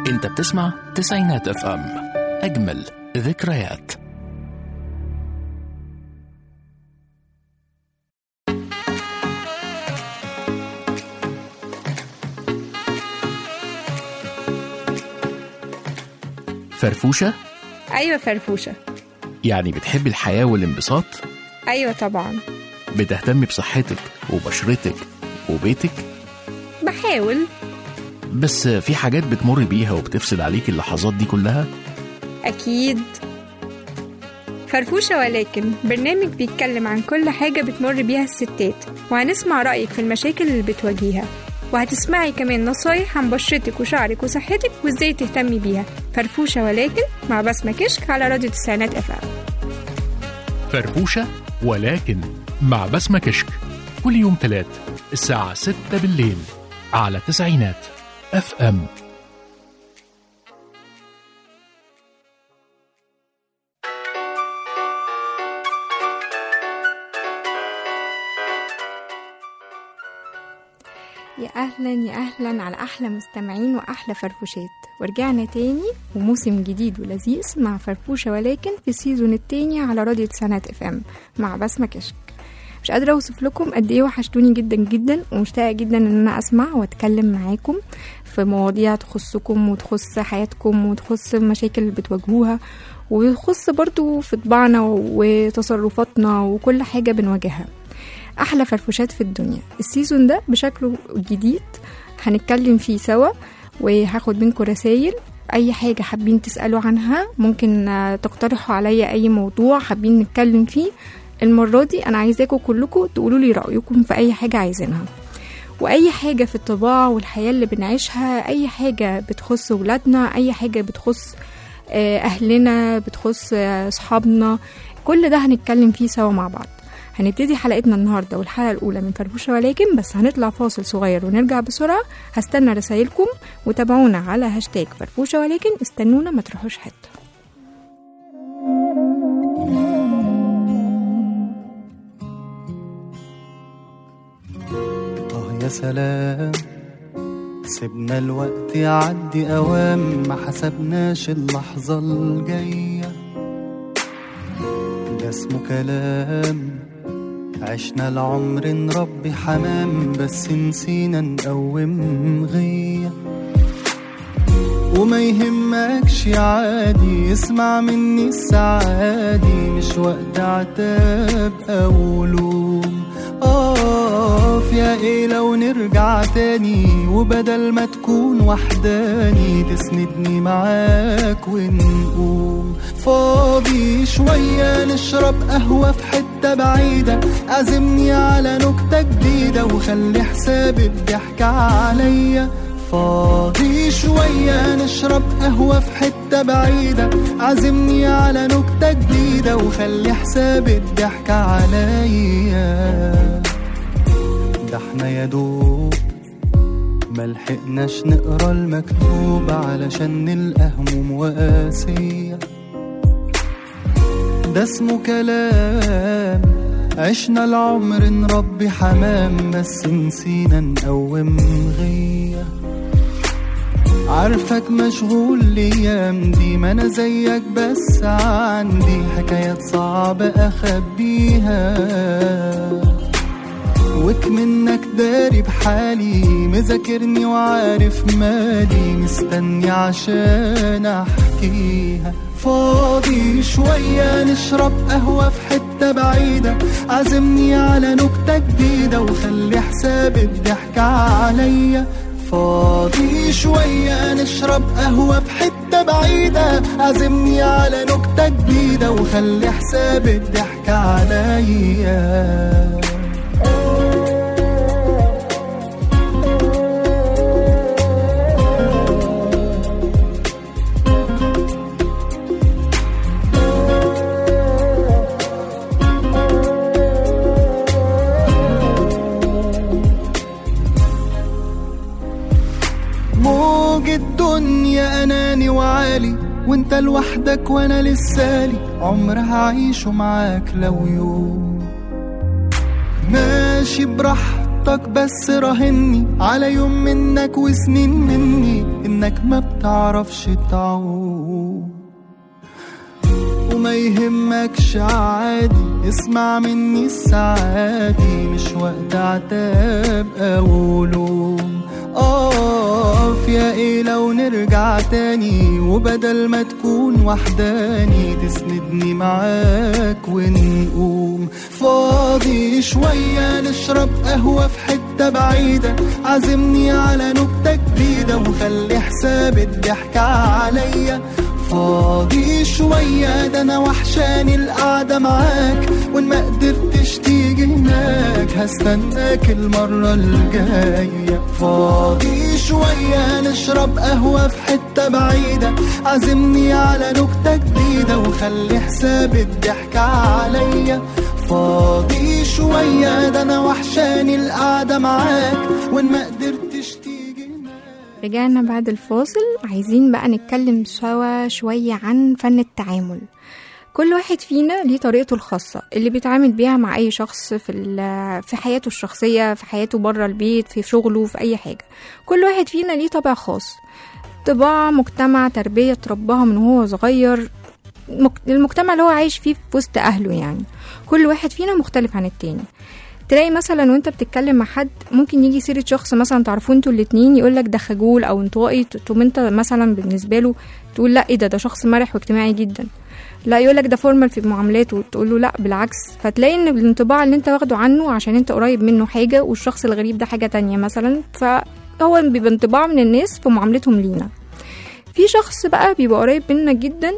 انت بتسمع تسعينات اف ام اجمل ذكريات فرفوشة أيوة فرفوشة يعني بتحب الحياة والانبساط أيوة طبعا بتهتم بصحتك وبشرتك وبيتك بحاول بس في حاجات بتمر بيها وبتفسد عليك اللحظات دي كلها أكيد فرفوشة ولكن برنامج بيتكلم عن كل حاجة بتمر بيها الستات وهنسمع رأيك في المشاكل اللي بتواجهيها وهتسمعي كمان نصايح عن بشرتك وشعرك وصحتك وازاي تهتمي بيها فرفوشة ولكن مع بسمة كشك على راديو تسعينات اف ام فرفوشة ولكن مع بسمة كشك كل يوم تلات الساعة ستة بالليل على تسعينات اف ام يا أهلا يا أهلا على أحلى مستمعين وأحلى فرفوشات ورجعنا تاني وموسم جديد ولذيذ مع فرفوشة ولكن في السيزون التاني على راديو تسعينات اف ام مع بسمة كشك مش قادرة أوصف لكم قد إيه وحشتوني جدا جدا ومشتاقة جدا إن أنا أسمع وأتكلم معاكم في مواضيع تخصكم وتخص حياتكم وتخص المشاكل اللي بتواجهوها ويخص برضو في طباعنا وتصرفاتنا وكل حاجة بنواجهها احلى فرفوشات في الدنيا السيزون ده بشكله الجديد هنتكلم فيه سوا وهاخد منكم رسايل اي حاجة حابين تسألوا عنها ممكن آه، تقترحوا عليا اي موضوع حابين نتكلم فيه المرة دي انا عايزاكم كلكم تقولوا لي رأيكم في اي حاجة عايزينها واي حاجة في الطباع والحياة اللي بنعيشها اي حاجة بتخص ولادنا اي حاجة بتخص آه، اهلنا بتخص آه، اصحابنا كل ده هنتكلم فيه سوا مع بعض هنبتدي حلقتنا النهارده والحلقه الاولى من فرفوشه ولكن بس هنطلع فاصل صغير ونرجع بسرعه هستنى رسايلكم وتابعونا على هاشتاج فرفوشه ولكن استنونا ما تروحوش حته آه يا سلام سيبنا الوقت يعدي أوام ما حسبناش اللحظة الجاية ده اسمه كلام عشنا العمر نربي حمام بس نسينا نقوم غيه وما يهمكش عادي اسمع مني السعادي مش وقت عتاب او لوم اقف يا ايه لو نرجع تاني وبدل ما تكون وحداني تسندني معاك ونقوم فاضي شوية نشرب قهوة في حتة بعيدة عزمني على نكتة جديدة وخلي حساب الضحك عليا فاضي شوية نشرب قهوة في حتة بعيدة عزمني على نكتة جديدة وخلي حساب الضحك عليا ده احنا يا دوب ملحقناش نقرا المكتوب علشان نلقى هموم وقاسية ده اسمه كلام عشنا العمر نربي حمام بس نسينا نقوم غيه عارفك مشغول الايام دي ما انا زيك بس عندي حكايات صعبة اخبيها وك منك داري بحالي مذاكرني وعارف مالي مستني عشان احكيها فاضي شوية نشرب قهوة في حتة بعيدة عزمني على نكتة جديدة وخلي حساب الضحك عليا فاضي شوية نشرب قهوة في حتة بعيدة عزمني على نكتة جديدة وخلي حساب الضحك عليا موج الدنيا اناني وعالي وانت لوحدك وانا لسالي عمر هعيشه معاك لو يوم ماشي براحتي طلبتك بس راهني على يوم منك وسنين مني انك ما بتعرفش تعوم وما يهمكش عادي اسمع مني السعادي مش وقت عتاب او لوم اقف يا ايه لو نرجع تاني وبدل ما تكون وحداني تسندني معاك ونقوم فاضي شوية نشرب قهوة في حتة بعيدة عزمني على نكتة جديدة وخلي حساب الضحك عليا فاضي شوية ده أنا وحشاني القعدة معاك وإن ما قدرتش تيجي هناك هستناك المرة الجاية فاضي شوية نشرب قهوة في حتة بعيدة عزمني على نكتة جديدة وخلي حساب الضحك عليا فاضي شوية ده أنا وحشاني القعدة معاك وإن ما قدرتش تيجي هناك رجعنا بعد الفاصل عايزين بقى نتكلم سوا شوية عن فن التعامل كل واحد فينا ليه طريقته الخاصة اللي بيتعامل بيها مع أي شخص في, ال- في حياته الشخصية في حياته بره البيت في شغله في أي حاجة كل واحد فينا ليه طبع خاص طباع مجتمع تربية تربها من هو صغير مك- المجتمع اللي هو عايش فيه في وسط أهله يعني كل واحد فينا مختلف عن التاني تلاقي مثلا وانت بتتكلم مع حد ممكن يجي سيره شخص مثلا تعرفوه انتوا الاتنين يقول لك ده خجول او انطوائي تقوم انت مثلا بالنسبه له تقول لا ايه ده ده شخص مرح واجتماعي جدا لا يقول لك ده فورمال في معاملاته تقول له لا بالعكس فتلاقي ان الانطباع اللي انت واخده عنه عشان انت قريب منه حاجه والشخص الغريب ده حاجه تانية مثلا فهو بيبقى انطباع من الناس في معاملتهم لينا في شخص بقى بيبقى قريب منك جدا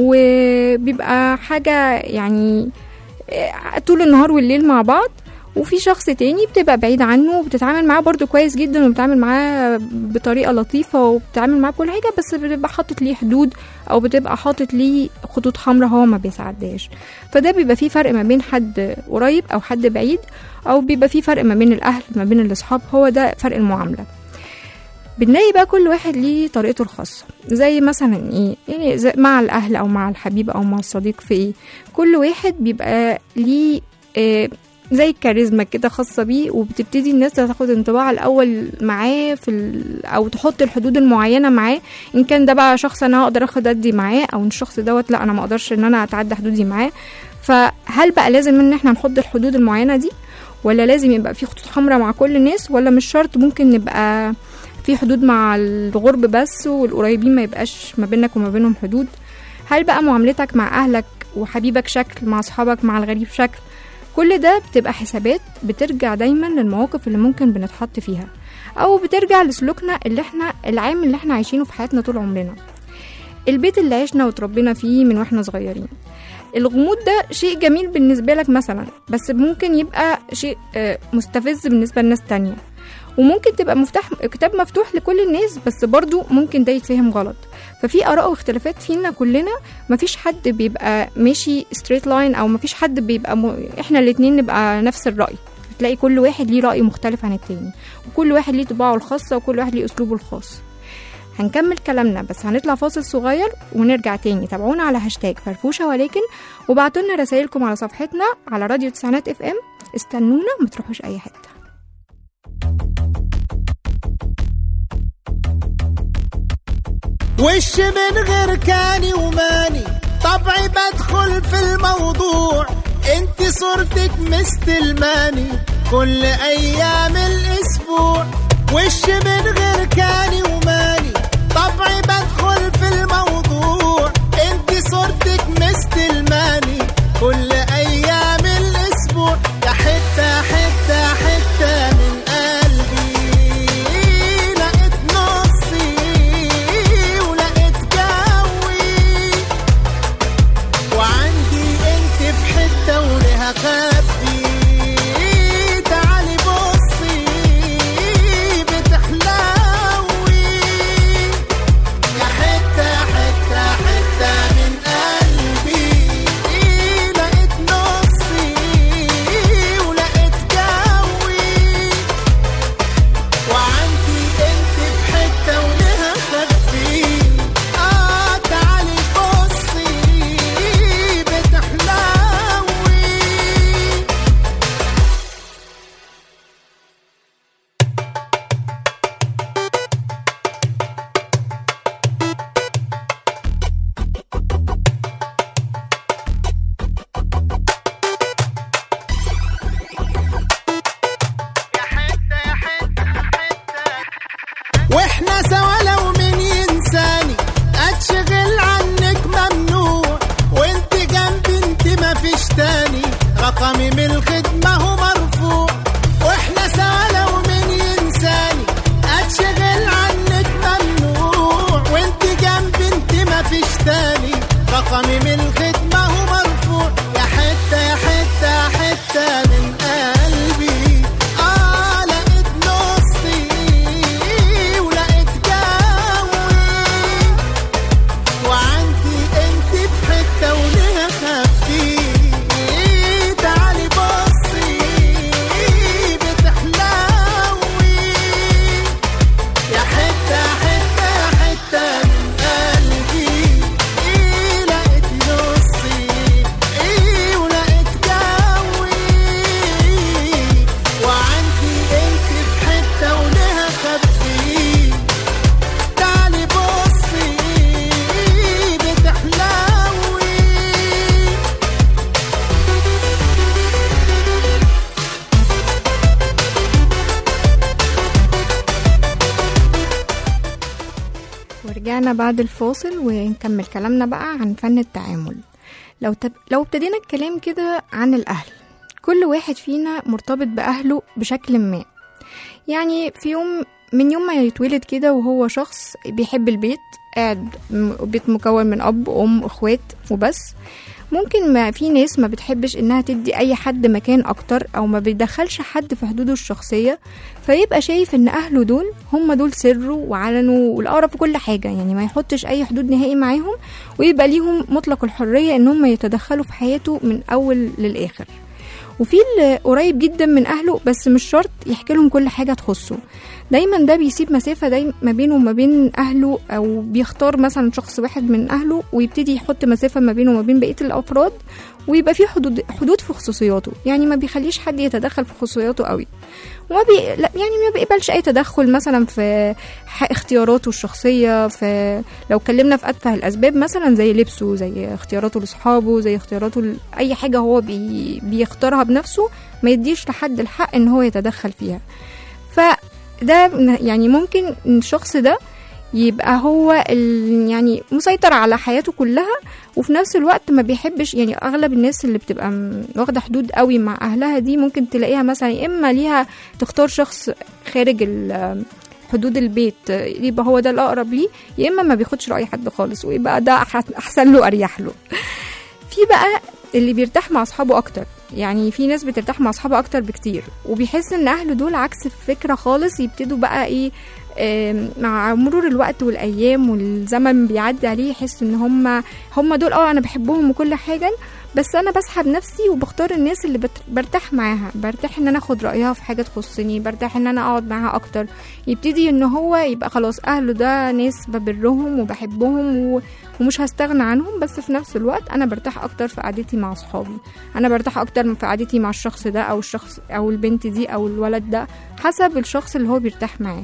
وبيبقى حاجه يعني آه، طول النهار والليل مع بعض وفي شخص تاني بتبقى بعيد عنه وبتتعامل معاه برضو كويس جدا وبتتعامل معاه بطريقة لطيفة وبتتعامل معاه كل حاجة بس بتبقى حاطط ليه حدود أو بتبقى حاطط ليه خطوط حمراء هو ما بيساعدهاش فده بيبقى فيه فرق ما بين حد قريب أو حد بعيد أو بيبقى فيه فرق ما بين الأهل ما بين الأصحاب هو ده فرق المعاملة بنلاقي بقى كل واحد ليه طريقته الخاصة زي مثلا ايه يعني زي مع الأهل أو مع الحبيب أو مع الصديق في ايه كل واحد بيبقى ليه إيه زي الكاريزما كده خاصة بيه وبتبتدي الناس تاخد انطباع الأول معاه في ال... أو تحط الحدود المعينة معاه إن كان ده بقى شخص أنا هقدر أخد أدي معاه أو إن الشخص دوت لا أنا ما أقدرش إن أنا أتعدى حدودي معاه فهل بقى لازم إن إحنا نحط الحدود المعينة دي ولا لازم يبقى في خطوط حمراء مع كل الناس ولا مش شرط ممكن نبقى في حدود مع الغرب بس والقريبين ما يبقاش ما بينك وما بينهم حدود هل بقى معاملتك مع أهلك وحبيبك شكل مع أصحابك مع الغريب شكل كل ده بتبقى حسابات بترجع دايما للمواقف اللي ممكن بنتحط فيها او بترجع لسلوكنا اللي احنا العام اللي احنا عايشينه في حياتنا طول عمرنا البيت اللي عشنا وتربينا فيه من واحنا صغيرين الغموض ده شيء جميل بالنسبة لك مثلا بس ممكن يبقى شيء آه، مستفز بالنسبة لناس تانية وممكن تبقى مفتاح كتاب مفتوح لكل الناس بس برضو ممكن ده يتفهم غلط ففي آراء واختلافات فينا كلنا مفيش حد بيبقى ماشي ستريت لاين او مفيش حد بيبقى م... احنا الاتنين نبقى نفس الرأي تلاقي كل واحد ليه رأي مختلف عن التاني وكل واحد ليه طباعه الخاصة وكل واحد ليه أسلوبه الخاص هنكمل كلامنا بس هنطلع فاصل صغير ونرجع تاني تابعونا على هاشتاج فرفوشة ولكن وبعتولنا رسايلكم على صفحتنا على راديو تسعينات اف ام استنونا ما تروحوش اي حته وش من غير كاني وماني طبعي بدخل في الموضوع انت صورتك مستلماني كل ايام الاسبوع وش من غير كاني وماني طبعي بدخل في الموضوع انت صورتك مستلماني كل ايام الاسبوع يا حته حته حته من قلبي لقيت نصي ولقيت جوي وعندي انت في حته ولها خبي تعالي بصي بتحلوي واحنا سوا لو مين ينساني اتشغل عنك ممنوع وانت جنبي انت مفيش تاني رقمي من الخدمة هو مرفوع واحنا سوا لو مين ينساني اتشغل عنك ممنوع وانت جنبي انت مفيش تاني رقمي من الخدمة هو مرفوع يا حتة يا حتة يا حتة من قلبي اه لقيت نصي ولقيت جوي وعندي انت في حتة وليها خبي تعالي بصي بتحلوي يا حتة حتة حتة من قلبي إيه لقيت نصي إيه ولقيت جوي وعندي انت في حتة وليها خبي تعالي بصي بتحلوي ورجعنا بعد الفاصل ونكمل كلامنا بقى عن فن التعامل لو تب... لو ابتدينا الكلام كده عن الأهل كل واحد فينا مرتبط بأهله بشكل ما يعني في يوم من يوم ما يتولد كده وهو شخص بيحب البيت قاعد م- بيت مكون من أب وأم أخوات وبس ممكن ما في ناس ما بتحبش انها تدي اي حد مكان اكتر او ما بيدخلش حد في حدوده الشخصيه فيبقى شايف ان اهله دول هم دول سره وعلنه والاقرب في كل حاجه يعني ما يحطش اي حدود نهائي معاهم ويبقى ليهم مطلق الحريه ان هم يتدخلوا في حياته من اول للاخر وفي اللي قريب جدا من اهله بس مش شرط يحكي لهم كل حاجه تخصه دايما ده بيسيب مسافه دايما ما بينه وما بين اهله او بيختار مثلا شخص واحد من اهله ويبتدي يحط مسافه ما بينه وما بين بقيه الافراد ويبقى في حدود حدود في خصوصياته يعني ما بيخليش حد يتدخل في خصوصياته قوي وما بي... لا يعني ما بيقبلش اي تدخل مثلا في ح- اختياراته الشخصيه في لو اتكلمنا في اتفه الاسباب مثلا زي لبسه زي اختياراته لاصحابه زي اختياراته ل... اي حاجه هو بي... بيختارها بنفسه ما يديش لحد الحق ان هو يتدخل فيها فده من- يعني ممكن الشخص ده يبقى هو ال... يعني مسيطر على حياته كلها وفي نفس الوقت ما بيحبش يعني اغلب الناس اللي بتبقى م- واخده حدود قوي مع اهلها دي ممكن تلاقيها مثلا يا اما ليها تختار شخص خارج ال- حدود البيت يبقى هو ده الاقرب ليه يا اما ما بياخدش راي حد خالص ويبقى ده أح- احسن له اريح له في بقى اللي بيرتاح مع اصحابه اكتر يعني في ناس بترتاح مع اصحابها اكتر بكتير وبيحس ان اهله دول عكس الفكره خالص يبتدوا بقى ايه آم، مع مرور الوقت والايام والزمن بيعدي عليه يحس ان هم هم دول اه انا بحبهم وكل حاجه بس انا بسحب نفسي وبختار الناس اللي بت- برتاح معاها برتاح ان انا اخد رايها في حاجه تخصني برتاح ان انا اقعد معاها اكتر يبتدي ان هو يبقى خلاص اهله ده ناس ببرهم وبحبهم و... ومش هستغنى عنهم بس في نفس الوقت انا برتاح اكتر في قعدتي مع اصحابي انا برتاح اكتر في قعدتي مع الشخص ده او الشخص او البنت دي او الولد ده حسب الشخص اللي هو بيرتاح معاه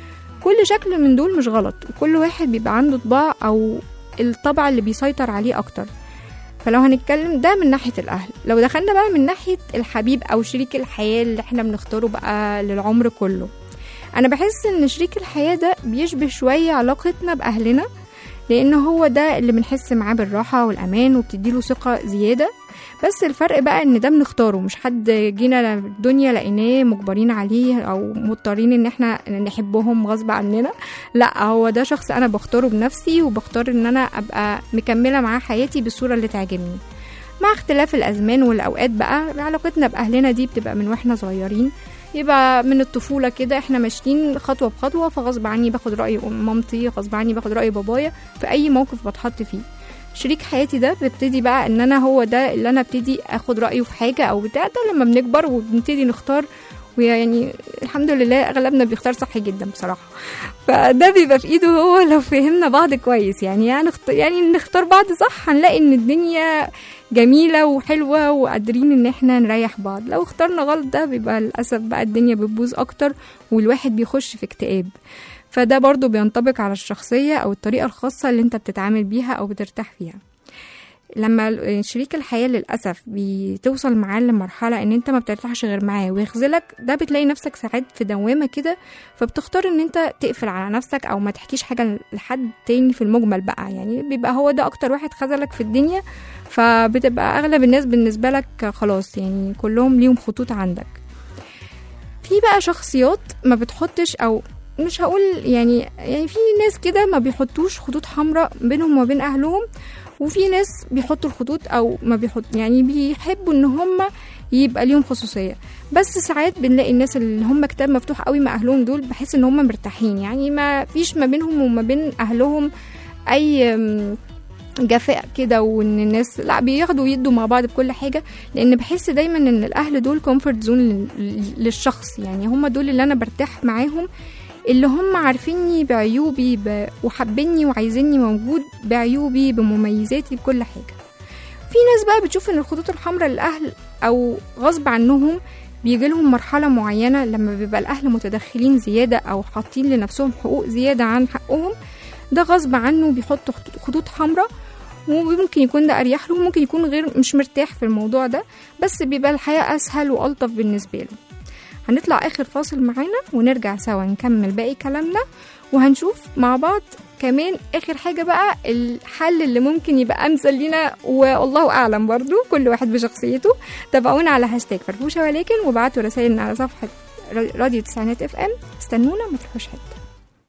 كل شكل من دول مش غلط وكل واحد بيبقى عنده طباع او الطبع اللي بيسيطر عليه اكتر فلو هنتكلم ده من ناحية الأهل لو دخلنا بقى من ناحية الحبيب أو شريك الحياة اللي احنا بنختاره بقى للعمر كله أنا بحس إن شريك الحياة ده بيشبه شوية علاقتنا بأهلنا لأن هو ده اللي بنحس معاه بالراحة والأمان وبتديله ثقة زيادة بس الفرق بقى ان ده بنختاره مش حد جينا الدنيا لقيناه مجبرين عليه او مضطرين ان احنا نحبهم غصب عننا لا هو ده شخص انا بختاره بنفسي وبختار ان انا ابقى مكمله معاه حياتي بالصوره اللي تعجبني مع اختلاف الازمان والاوقات بقى علاقتنا باهلنا دي بتبقى من واحنا صغيرين يبقى من الطفوله كده احنا ماشيين خطوه بخطوه فغصب عني باخد راي مامتي غصب عني باخد راي بابايا في اي موقف بتحط فيه شريك حياتي ده ببتدي بقى ان انا هو ده اللي انا ابتدي اخد رايه في حاجه او بتاع ده لما بنكبر وبنبتدي نختار ويعني الحمد لله اغلبنا بيختار صح جدا بصراحه فده بيبقى في ايده هو لو فهمنا بعض كويس يعني يعني نخت... يعني نختار بعض صح هنلاقي ان الدنيا جميله وحلوه وقادرين ان احنا نريح بعض لو اخترنا غلط ده بيبقى للاسف بقى الدنيا بتبوظ اكتر والواحد بيخش في اكتئاب فده برضو بينطبق على الشخصية أو الطريقة الخاصة اللي انت بتتعامل بيها أو بترتاح فيها لما ال- شريك الحياة للأسف بتوصل معاه لمرحلة ان انت ما بترتاحش غير معاه ويخذلك ده بتلاقي نفسك ساعات في دوامة كده فبتختار ان انت تقفل على نفسك او ما تحكيش حاجة لحد تاني في المجمل بقى يعني بيبقى هو ده اكتر واحد خذلك في الدنيا فبتبقى اغلب الناس بالنسبة لك خلاص يعني كلهم ليهم خطوط عندك في بقى شخصيات ما بتحطش او مش هقول يعني يعني في ناس كده ما بيحطوش خطوط حمراء بينهم وبين اهلهم وفي ناس بيحطوا الخطوط او ما بيحط يعني بيحبوا ان هم يبقى ليهم خصوصيه بس ساعات بنلاقي الناس اللي هم كتاب مفتوح قوي مع اهلهم دول بحس ان هم مرتاحين يعني ما فيش ما بينهم وما بين اهلهم اي م، جفاء كده وان الناس لا بياخدوا ويدوا مع بعض بكل حاجه لان بحس دايما ان الاهل دول كومفورت زون للشخص يعني هم دول اللي انا برتاح معاهم اللي هم عارفيني بعيوبي ب... وحابيني وعايزيني موجود بعيوبي بمميزاتي بكل حاجه في ناس بقى بتشوف ان الخطوط الحمراء للاهل او غصب عنهم بيجي لهم مرحلة معينة لما بيبقى الأهل متدخلين زيادة أو حاطين لنفسهم حقوق زيادة عن حقهم ده غصب عنه بيحط خطوط- خطوط حمراء وممكن يكون ده أريح له وممكن يكون غير مش مرتاح في الموضوع ده بس بيبقى الحياة أسهل وألطف بالنسبة له هنطلع آخر فاصل معانا ونرجع سوا نكمل باقي كلامنا وهنشوف مع بعض كمان آخر حاجة بقى الحل اللي ممكن يبقى أمثل لينا والله أعلم برضو كل واحد بشخصيته تابعونا على هاشتاج فرفوشة ولكن وبعتوا رسائلنا على صفحة راديو تسعينات اف ام استنونا ما تروحوش حتة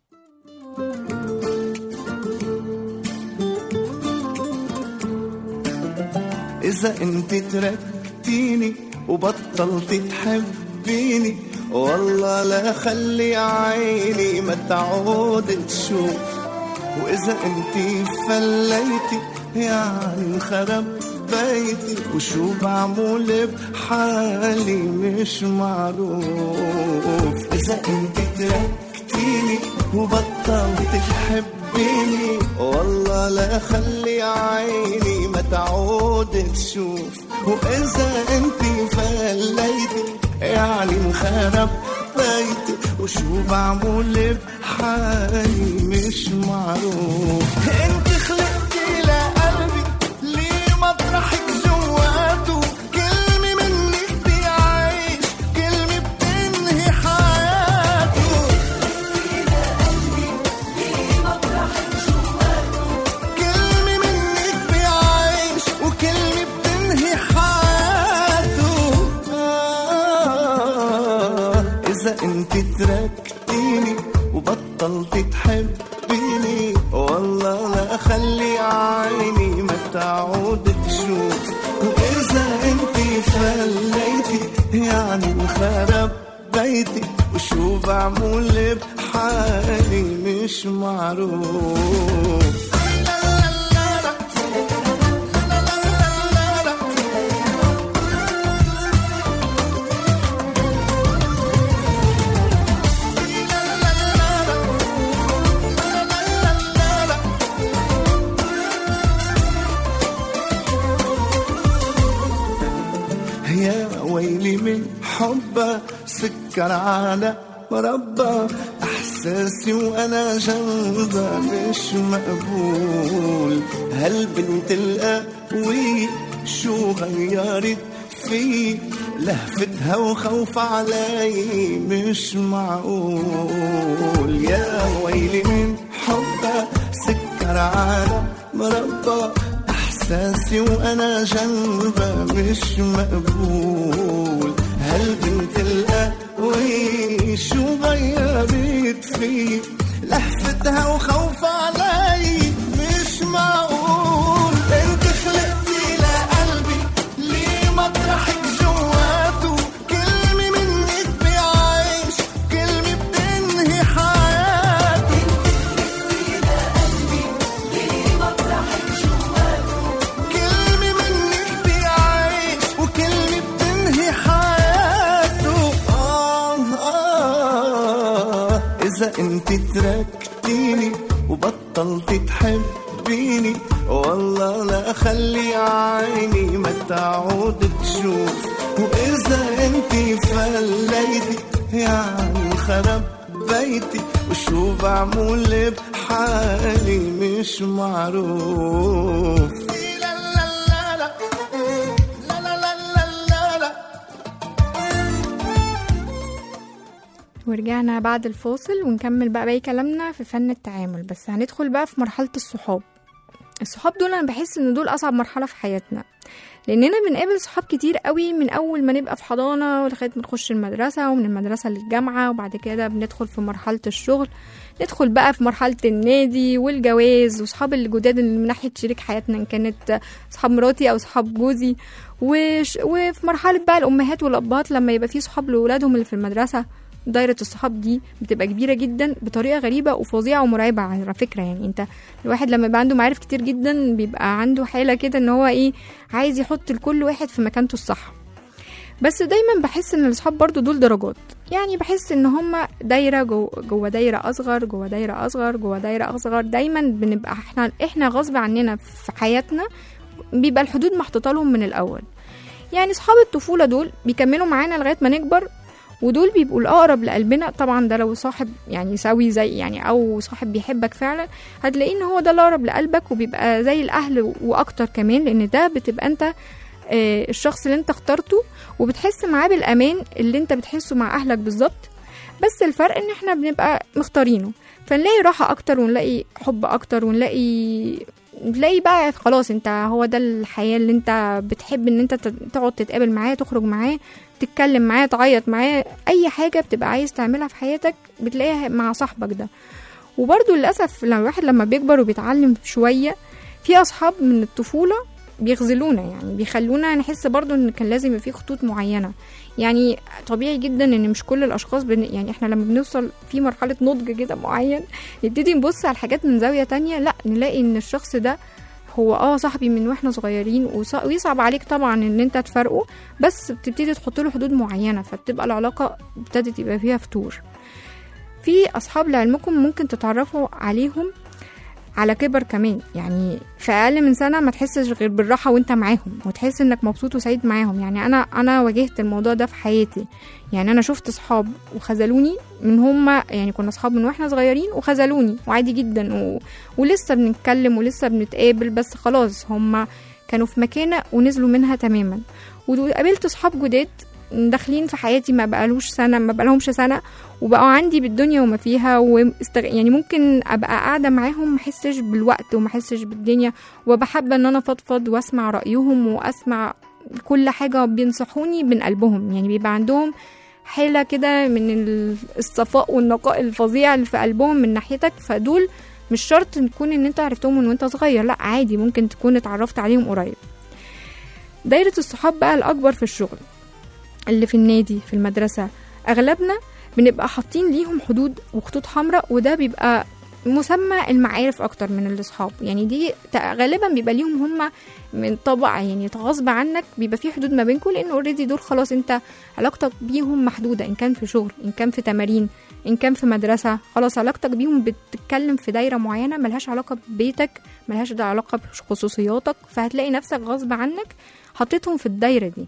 إذا أنت تركتيني وبطلت تحبيني والله لا خلي عيني ما تعود تشوف وإذا أنت فليتي يعني انخرب بيتي وشو بعمل بحالي مش معروف إذا أنت تركتيني وبطلت تحبيني والله لا خلي عيني ما تعود تشوف وإذا أنت فليتي يعني انخرب بيتي وشو بعمل بحالي مش معروف انت خلقتي لقلبي ليه مطرحك جواته كلمة منك بيعيش كلمة بتنهي حياته كلمة منك بيعيش وكلمة بتنهي حياته آه إذا أنت تركتيني وبطلت تحبيني والله لا أخلي عيني ما تعود تشوف وإذا أنت فليتي يعني انخرب بيتي وشو بعمل بحالي مش معروف يا ويلي من حبه سكر على مربى احساسي وانا جنبه مش مقبول هالبنت القوية شو غيرت في لهفتها وخوف علي مش معقول يا ويلي من حبه سكر على مربى احساسي وانا جنبه مش مقبول هالبنت القوي شو غيرت فيه لهفتها وخوف علي مش معقول انت خلقتي لقلبي ليه مطرحك جواته كلمة منك بيعيش كلمة بتنهي حياتي كلمة منك بيعيش وكلمة بتنهي حياته آه آه إذا أنت تركتيني وبطلت تحبيني والله لا أخلي عيني ما تعود تشوف وإذا أنت فليتي يعني خرب بيتي وشو بعمل بحالي مش معروف ورجعنا بعد الفاصل ونكمل بقى باقي كلامنا في فن التعامل بس هندخل بقى في مرحلة الصحاب الصحاب دول انا بحس ان دول اصعب مرحلة في حياتنا لاننا بنقابل صحاب كتير قوي من اول ما نبقى في حضانة لغاية ما نخش المدرسة ومن المدرسة للجامعة وبعد كده بندخل في مرحلة الشغل ندخل بقى في مرحلة النادي والجواز وصحاب الجداد اللي من ناحية شريك حياتنا إن كانت صحاب مراتي أو صحاب جوزي وش وفي مرحلة بقى الأمهات والأبهات لما يبقى في صحاب لأولادهم اللي في المدرسة دايرة الصحاب دي بتبقى كبيرة جدا بطريقة غريبة وفظيعة ومرعبة على فكرة يعني انت الواحد لما يبقى عنده معارف كتير جدا بيبقى عنده حالة كده ان هو ايه عايز يحط لكل واحد في مكانته الصح بس دايما بحس ان الاصحاب برضو دول درجات يعني بحس ان هما دايره جوه جو دايره اصغر جوه دايره اصغر جوه دايره اصغر دايما بنبقى احنا احنا غصب عننا في حياتنا بيبقى الحدود محطوطه لهم من الاول يعني صحاب الطفوله دول بيكملوا معانا لغايه ما نكبر ودول بيبقوا الاقرب لقلبنا طبعا ده لو صاحب يعني سوي زي يعني او صاحب بيحبك فعلا هتلاقيه ان هو ده الاقرب لقلبك وبيبقى زي الاهل واكتر كمان لان ده بتبقى انت آه، الشخص اللي انت اخترته وبتحس معاه بالامان اللي انت بتحسه مع اهلك بالظبط بس الفرق ان احنا بنبقى مختارينه فنلاقي راحة اكتر ونلاقي حب اكتر ونلاقي تلاقي بقى خلاص انت هو ده الحياة اللي انت بتحب ان انت تت- تقعد تتقابل معاه تخرج معاه تتكلم معاه تعيط معاه اي حاجة بتبقى عايز تعملها في حياتك بتلاقيها مع صاحبك ده وبرضو للأسف لما الواحد لما بيكبر وبيتعلم شوية في أصحاب من الطفولة بيخذلونا يعني بيخلونا نحس برضو ان كان لازم يبقى في خطوط معينة يعني طبيعي جدا ان مش كل الاشخاص بن... يعني احنا لما بنوصل في مرحلة نضج كده معين نبتدي نبص على الحاجات من زاوية تانية لا نلاقي ان الشخص ده هو اه صاحبي من واحنا صغيرين وص... ويصعب عليك طبعا ان انت تفرقه بس بتبتدي تحط له حدود معينة فبتبقى العلاقة ابتدت يبقى فيها فتور في اصحاب لعلمكم ممكن تتعرفوا عليهم على كبر كمان يعني في اقل من سنه ما تحسش غير بالراحه وانت معاهم وتحس انك مبسوط وسعيد معاهم يعني انا انا واجهت الموضوع ده في حياتي يعني انا شفت صحاب وخذلوني من هما يعني كنا صحاب من واحنا صغيرين وخذلوني وعادي جدا و... ولسه بنتكلم ولسه بنتقابل بس خلاص هما كانوا في مكانه ونزلوا منها تماما وقابلت صحاب جداد داخلين في حياتي ما بقالوش سنه ما بقالهمش سنه وبقوا عندي بالدنيا وما فيها واستغ... يعني ممكن ابقى قاعده معاهم ما احسش بالوقت وما احسش بالدنيا وابقى حابه ان انا افضفض واسمع رايهم واسمع كل حاجه بينصحوني من قلبهم يعني بيبقى عندهم حاله كده من ال- الصفاء والنقاء الفظيع اللي في قلبهم من ناحيتك فدول مش شرط تكون ان انت عرفتهم من وانت صغير لا عادي ممكن تكون اتعرفت عليهم قريب دايرة الصحاب بقى الأكبر في الشغل اللي في النادي في المدرسة أغلبنا بنبقى حاطين ليهم حدود وخطوط حمراء وده بيبقى مسمى المعارف اكتر من الاصحاب يعني دي تق- غالبا بيبقى ليهم هم من طبع يعني غصب عنك بيبقى في حدود ما بينكم لان اوريدي دول خلاص انت علاقتك بيهم محدوده ان كان في شغل ان كان في تمارين ان كان في مدرسه خلاص علاقتك بيهم بتتكلم في دايره معينه ملهاش علاقه ببيتك ملهاش ده علاقه بخصوصياتك فهتلاقي نفسك غصب عنك حطيتهم في الدايره دي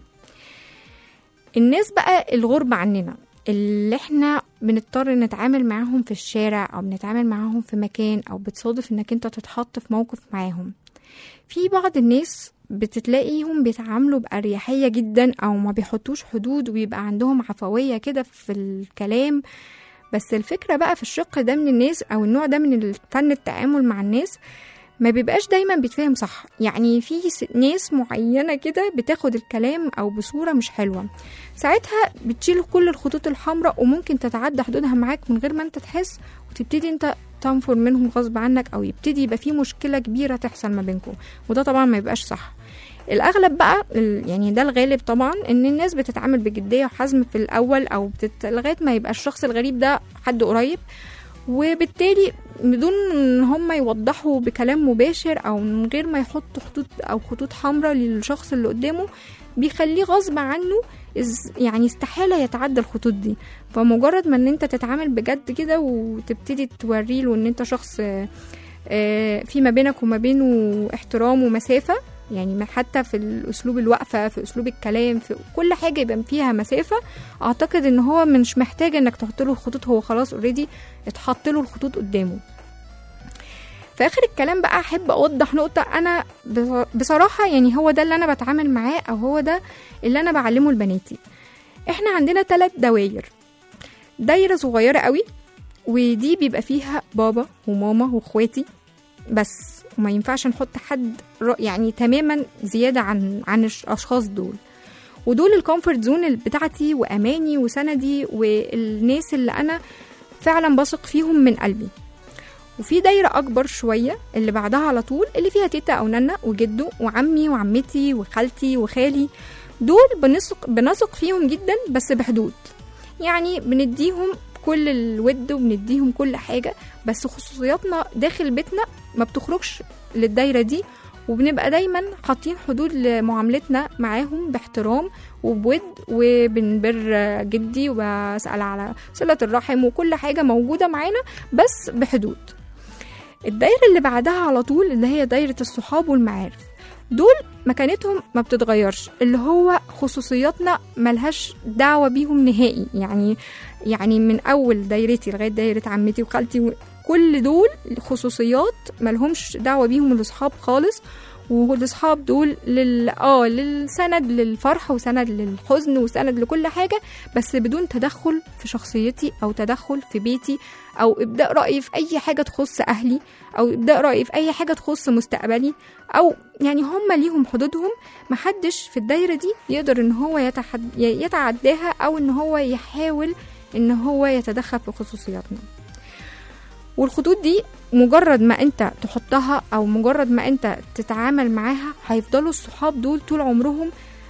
الناس بقى الغرب عننا اللي احنا بنضطر نتعامل معاهم في الشارع او بنتعامل معاهم في مكان او بتصادف انك انت تتحط في موقف معاهم في بعض الناس بتتلاقيهم بيتعاملوا بأريحية جدا او ما بيحطوش حدود وبيبقى عندهم عفوية كده في الكلام بس الفكرة بقى في الشق ده من الناس او النوع ده من فن التعامل مع الناس ما بيبقاش دايما بيتفهم صح يعني في س- ناس معينة كده بتاخد الكلام او بصورة مش حلوة ساعتها بتشيل كل الخطوط الحمراء وممكن تتعدى حدودها معاك من غير ما انت تحس وتبتدي انت تنفر منهم غصب عنك او يبتدي يبقى في مشكلة كبيرة تحصل ما بينكم وده طبعا ما يبقاش صح الاغلب بقى ال- يعني ده الغالب طبعا ان الناس بتتعامل بجديه وحزم في الاول او بتت... لغايه ما يبقى الشخص الغريب ده حد قريب وبالتالي بدون ان هم يوضحوا بكلام مباشر او من غير ما يحطوا خطوط او خطوط حمراء للشخص اللي قدامه بيخليه غصب عنه إز- يعني استحالة يتعدى الخطوط دي فمجرد ما ان انت تتعامل بجد كده وتبتدي توري له ان انت شخص آه، آه، في ما بينك وما بينه احترام ومسافة يعني ما- حتى في الاسلوب الوقفة في اسلوب الكلام في كل حاجة يبقى فيها مسافة اعتقد ان هو مش محتاج انك تحط له الخطوط هو خلاص اوريدي اتحط له الخطوط قدامه في اخر الكلام بقى احب اوضح نقطة انا بص- بصراحة يعني هو ده اللي انا بتعامل معاه او هو ده اللي انا بعلمه لبناتي احنا عندنا ثلاث دواير دايرة صغيرة قوي ودي بيبقى فيها بابا وماما واخواتي بس وما ينفعش نحط حد ر- يعني تماما زيادة عن عن الأشخاص دول ودول الكومفورت زون بتاعتي وأماني وسندي والناس اللي أنا فعلا بثق فيهم من قلبي وفي دايرة أكبر شوية اللي بعدها على طول اللي فيها تيتا أو نانا وجدو وعمي وعمتي وخالتي وخالي دول بنثق بنثق فيهم جدا بس بحدود يعني بنديهم كل الود وبنديهم كل حاجة بس خصوصياتنا داخل بيتنا ما بتخرجش للدايرة دي وبنبقى دايما حاطين حدود لمعاملتنا معاهم باحترام وبود وبنبر جدي وبسأل على صلة الرحم وكل حاجة موجودة معانا بس بحدود الدايرة اللي بعدها على طول اللي هي دايرة الصحاب والمعارف دول مكانتهم ما بتتغيرش اللي هو خصوصياتنا ملهاش دعوة بيهم نهائي يعني يعني من أول دايرتي لغاية دايرة عمتي وخالتي و- كل دول خصوصيات ملهمش دعوة بيهم الأصحاب خالص والاصحاب دول لل اه للسند للفرح وسند للحزن وسند لكل حاجه بس بدون تدخل في شخصيتي او تدخل في بيتي او ابداء رايي في اي حاجه تخص اهلي او ابداء رايي في اي حاجه تخص مستقبلي او يعني هم ليهم حدودهم محدش في الدايره دي يقدر ان هو يتحد... يتعداها او ان هو يحاول ان هو يتدخل في خصوصياتنا والخطوط دي مجرد ما انت تحطها او مجرد ما انت تتعامل معاها هيفضلوا الصحاب دول طول عمرهم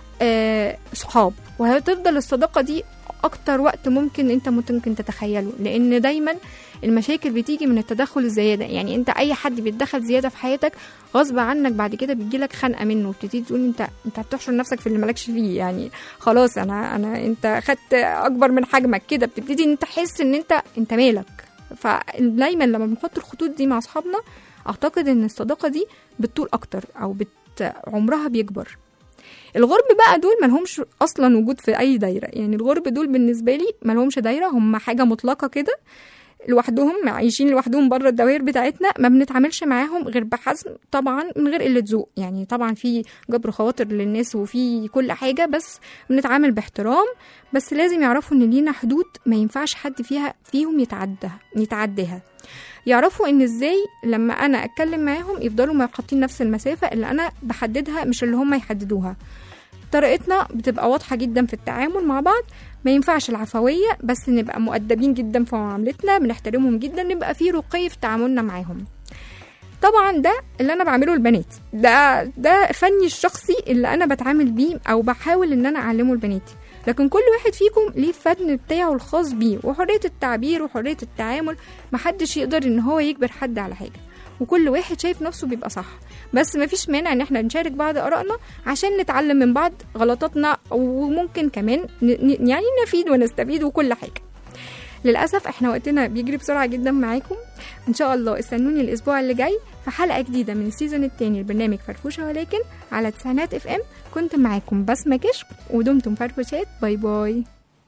آه صحاب وهتفضل الصداقة دي اكتر وقت ممكن انت ممكن تتخيله لان دايما المشاكل بتيجي من التدخل الزيادة يعني انت اي حد بيتدخل زيادة في حياتك غصب عنك بعد كده بتجيلك خنقة منه وبتبتدي تقول انت انت هتحشر نفسك في اللي مالكش فيه يعني خلاص انا انا انت خدت اكبر من حجمك كده بتبتدي ان انت تحس ان انت انت مالك فدايما لما بنحط الخطوط دي مع اصحابنا اعتقد ان الصداقه دي بتطول اكتر او بت عمرها بيكبر الغرب بقى دول ملهمش اصلا وجود في اي دايره يعني الغرب دول بالنسبه لي ملهمش دايره هم حاجه مطلقه كده لوحدهم عايشين لوحدهم بره الدوائر بتاعتنا ما بنتعاملش معاهم غير بحزم طبعا من غير قله ذوق يعني طبعا في جبر خواطر للناس وفي كل حاجه بس بنتعامل باحترام بس لازم يعرفوا ان لينا حدود ما ينفعش حد فيها فيهم يتعدها يتعداها يعرفوا ان ازاي لما انا اتكلم معاهم يفضلوا ما حاطين نفس المسافه اللي انا بحددها مش اللي هم يحددوها طريقتنا بتبقى واضحه جدا في التعامل مع بعض ما ينفعش العفويه بس نبقى مؤدبين جدا في معاملتنا بنحترمهم جدا نبقى في رقي في تعاملنا معاهم طبعا ده اللي انا بعمله البنات ده ده فني الشخصي اللي انا بتعامل بيه او بحاول ان انا اعلمه لبناتي لكن كل واحد فيكم ليه الفن بتاعه الخاص بيه وحريه التعبير وحريه التعامل محدش يقدر ان هو يجبر حد على حاجه وكل واحد شايف نفسه بيبقى صح بس مفيش مانع ان احنا نشارك بعض ارائنا عشان نتعلم من بعض غلطاتنا وممكن كمان ن- ن- يعني نفيد ونستفيد وكل حاجه للاسف احنا وقتنا بيجري بسرعه جدا معاكم ان شاء الله استنوني الاسبوع اللي جاي في حلقه جديده من السيزون الثاني لبرنامج فرفوشه ولكن على تسعينات اف ام كنت معاكم بسمه كشك ودمتم فرفوشات باي باي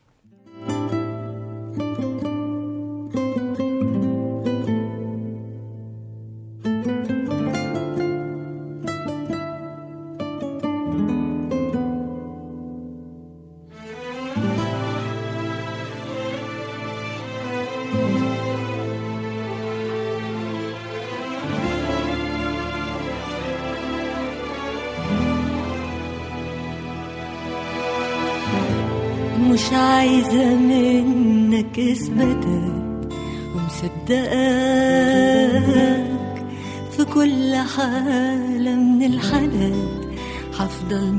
مش عايزة منك اثباتات ومصدقاك في كل حالة من الحالات هفضل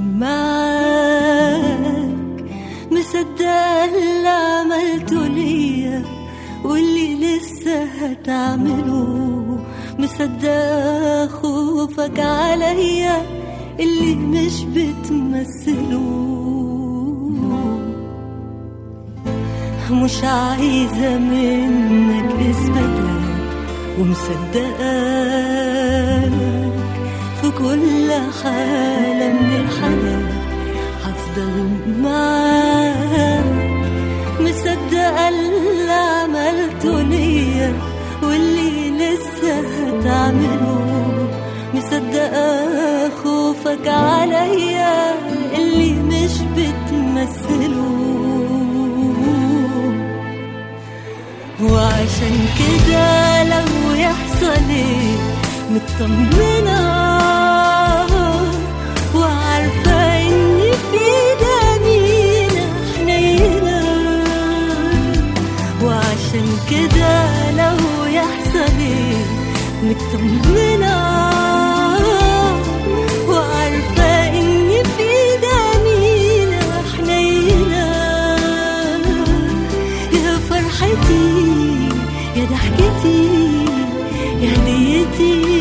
معاك مصدقة اللي عملته ليا واللي لسه هتعمله مصدقة خوفك عليا اللي مش بتمثله مش عايزة منك إثباتات ومصدقاك في كل حالة من الحالات هفضل معاك مصدقة اللي عملته ليا واللي لسه هتعمله مصدقة خوفك عليا اللي مش بتمثله وعشان كده لو يحصل ايه مطمنة وعارفة ان في دمينا حنينة وعشان كده لو يحصل ايه مطمنة وعارفة ان في دمينا حنينة يا فرحتي يا ضحكتي يا هديتي